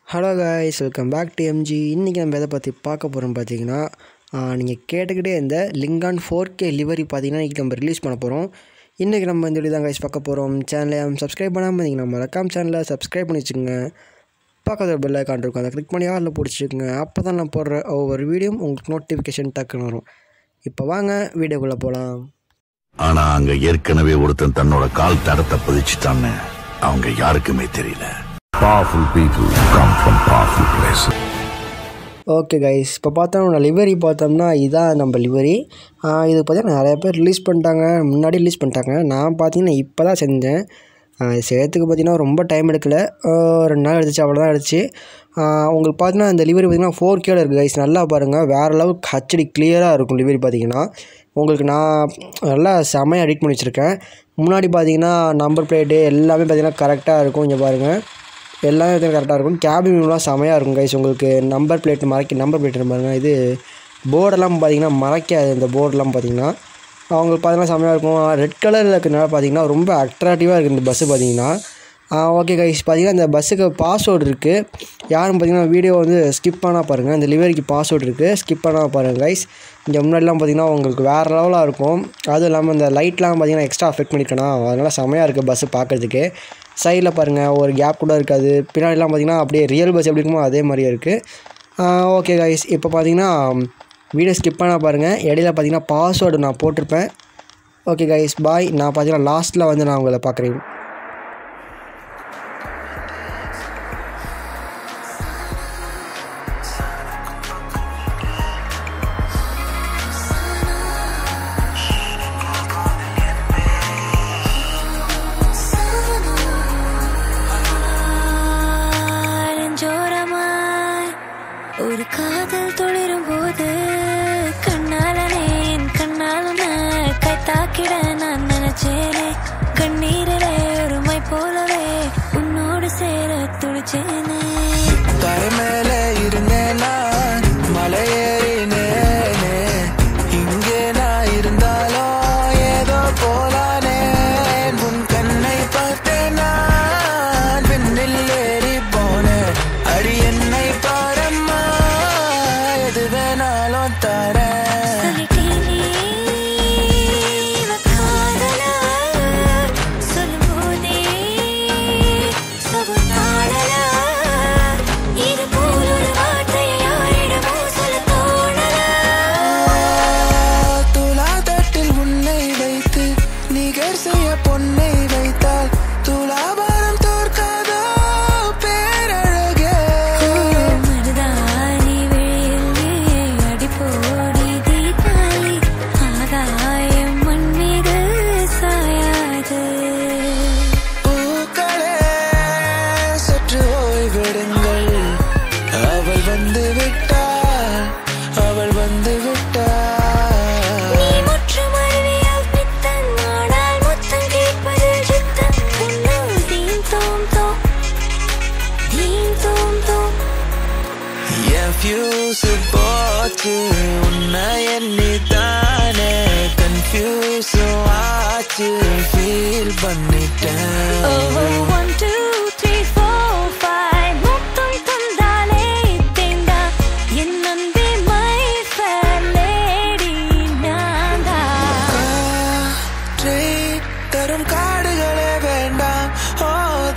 Hello guys welcome back to MG இன்றைக்கி நம்ம எதை பற்றி பார்க்க போகிறோம் பார்த்தீங்கன்னா நீங்கள் கேட்டுக்கிட்டே இந்த லிங்கான் ஃபோர் கே லிவரி பார்த்தீங்கன்னா இன்றைக்கி நம்ம ரிலீஸ் பண்ண போகிறோம் இன்றைக்கி நம்ம இந்த வீடியோ தான் கைஸ் பார்க்க போகிறோம் சேனலை சப்ஸ்கிரைப் பண்ணாமல் இருந்தீங்கன்னா மறக்காம சேனலை சப்ஸ்கிரைப் பண்ணி வச்சுக்கோங்க பக்கத்தில் பெல் ஐக்கான் இருக்கும் அதை கிளிக் பண்ணி ஆளில் பிடிச்சிக்கோங்க அப்போ தான் நான் போடுற ஒவ்வொரு வீடியோ உங்களுக்கு நோட்டிஃபிகேஷன் டக்குன்னு வரும் இப்போ வாங்க வீடியோக்குள்ளே போகலாம் ஆனா அங்க ஏற்கனவே ஒருத்தன் தன்னோட கால் தடத்தை பதிச்சுட்டான்னு அவங்க யாருக்குமே தெரியல Powerful people come from powerful places. Okay guys இப்போ பார்த்தோம்னா லிவரி பார்த்தோம்னா இதுதான் நம்ம லிவரி இது பார்த்தீங்கன்னா நிறைய பேர் ரிலீஸ் பண்ணிட்டாங்க முன்னாடி ரிலீஸ் பண்ணிட்டாங்க நான் பார்த்தீங்கன்னா இப்போ தான் செஞ்சேன் ஆஹ் செய்யறதுக்கு பார்த்தீங்கன்னா ரொம்ப டைம் எடுக்கல ஆஹ் ரெண்டு நாள் எடுத்துச்சு அவ்வளோதான் எடுத்துச்சு ஆஹ் உங்களுக்கு பார்த்தீங்கன்னா இந்த லிவரி பார்த்தீங்கன்னா ஃபோர் கேல இருக்குது கைஸ் நல்லா பாருங்கள் வேறு அளவுக்கு ஹச்டி கிளியராக இருக்கும் லிவரி பார்த்தீங்கன்னா உங்களுக்கு நான் நல்லா செமையாக எடிட் பண்ணி வச்சுருக்கேன் முன்னாடி பார்த்தீங்கன்னா நம்பர் பிளேட்டு எல்லாமே பார்த்தீங்கன்னா கரெக்டாக இருக்கும் இங்கே பாருங்கள் எல்லாமே வந்து கரெக்டாக இருக்கும் கேபின் வியூலாம் செமையாக இருக்கும் கைஸ் உங்களுக்கு நம்பர் பிளேட் மறைக்க நம்பர் பிளேட் பாருங்க இது போர்டெல்லாம் பார்த்தீங்கன்னா மறைக்காது இந்த போர்டெலாம் பார்த்தீங்கன்னா அவங்களுக்கு பார்த்தீங்கன்னா செமையாக இருக்கும் ரெட் கலரில் இருக்கிறனால பார்த்தீங்கன்னா ரொம்ப அட்ராக்டிவாக இருக்குது இந்த பஸ்ஸு பார்த்தீங்கன்னா ஓகே கைஸ் பார்த்தீங்கன்னா இந்த பஸ்ஸுக்கு பாஸ்வேர்டு இருக்குது யாரும் பார்த்தீங்கன்னா வீடியோ வந்து ஸ்கிப் பண்ணால் பாருங்கள் இந்த லிவரிக்கு பாஸ்வேர்டு இருக்குது ஸ்கிப் பண்ணால் பாருங்கள் கைஸ் இங்கே முன்னாடிலாம் பார்த்தீங்கன்னா உங்களுக்கு வேறு லெவலாக இருக்கும் அதுவும் இல்லாமல் இந்த லைட்லாம் பார்த்தீங்கன்னா எக்ஸ்ட்ரா அஃபெக்ட் பண்ணியிருக்கேனா அதனால் செமையாக இருக்குது பஸ்ஸு பார்க்குறதுக்கு சைடில் பாருங்கள் ஒரு கேப் கூட இருக்காது பின்னாடிலாம் பார்த்தீங்கன்னா அப்படியே ரியல் பஸ் எப்படி இருக்குமோ அதே மாதிரியே இருக்குது ஓகே கைஸ் இப்போ பார்த்தீங்கன்னா வீடியோ ஸ்கிப் பண்ணால் பாருங்கள் இடையில பார்த்தீங்கன்னா பாஸ்வேர்டு நான் போட்டிருப்பேன் ஓகே கைஸ் பாய் நான் பார்த்தீங்கன்னா லாஸ்ட்டில் வந்து நான் உங்களை பார்க்குறேன் நெஞ்சோரமாய் ஒரு காதல் தொழிரும் போது கண்ணாலனே என் கண்ணால் உன்னை கைத்தாக்கிட நான் நினைச்சேனே கண்ணீரிலே ஒரு மை போலவே உன்னோடு சேர துடிச்சேனே தரை மேலே இருந்தேன் நான் மலையேறினேனே இங்கே நான் இருந்தாலும் ஏதோ போலானே உன் கண்ணை பார்த்தேன் நான் விண்ணில் ஏறி போனேன் அடி என்னை பாரம்மா எது வேணாலும் தரேன் சொல்லிட்டேனே இவ காதலா சொல்லும்போதே சகுனாடலா இது போல் ஒரு வார்த்தையை யாரிடமோ சொல்ல தோணலா துலா தட்டில் உன்னை வைத்து நிகர் செய்ய பொன்னை வைத்தால் துலாபாரம் தோற்காதோ பேரழகே மருதாணி விழியில் அடிப்போடி தீபாவளி ஆகாயம் மண் மீது சாயாது பூக்களே சற்று ஓய்வெடுங்கள் அவள் வந்து விட்டாள் அவள் வந்து விட்டாள் நீ முற்றும் அறிவியல் பித்தன் ஆனால் முத்தம் கேட்பதில் சித்தன் உன்னால் தீம் தோம் தோம் தீம் தோம் தோம் என் ஃபியூஸ் போச்சு உன்னை எண்ணித்தானே கன்ஃபியூஸ் ஆச்சு ஃபீல் பண்ணிட்டேன் one two three four five முத்தம் தந்தாலே தேங்கா என் நந்தி மை ஃபேர் லேடி நான்தா காற்றை தரும் காடுகளே வேண்டாம் ஓ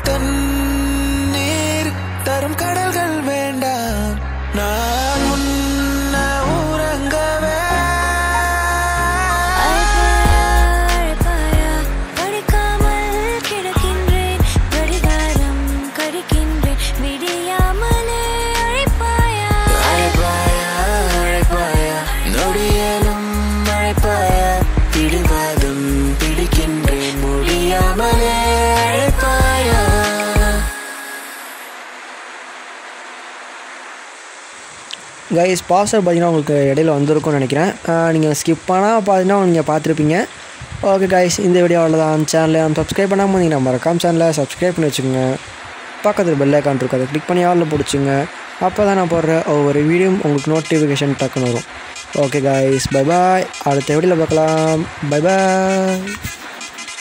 தண்ணீர் தரும் கடல்கள் வேண்டாம் நான் முன்ன உறங்கவே அழைப்பாயா படிக்காமல் கிடக்கின்றேன் கடிகாரம் கடிக்கின்றேன் விடியாமலே அழைப்பாயா அழைப்பாயா அழைப்பாயா நொடியலும் அழைப்பாயா பிடிவாதம் பிடிக்கின்றேன் முடியாமலே அழைப்பாயா கைஸ் பாஸ்வேர்ட் பார்த்தீங்கன்னா உங்களுக்கு இடையில வந்திருக்கும்னு நினைக்கிறேன் நீங்கள் ஸ்கிப் பண்ணால் பார்த்தீங்கன்னா நீங்கள் பார்த்துருப்பீங்க ஓகே கைஸ் இந்த வீடியோ அவ்வளோதான் சேனலை சப்ஸ்கிரைப் பண்ணாமல் இருந்தீங்கன்னா மறக்காம சேனலை சப்ஸ்கிரைப் பண்ணி வச்சுக்கோங்க பக்கத்தில் பெல் ஐக்கான் இருக்கும் அதை கிளிக் பண்ணி ஆளில் பிடிச்சிங்க அப்போ தான் நான் போடுற ஒவ்வொரு வீடியோ உங்களுக்கு நோட்டிஃபிகேஷன் டக்குன்னு வரும் ஓகே கைஸ் பை பாய் அடுத்த வீடியோவில் பார்க்கலாம் பை பாய்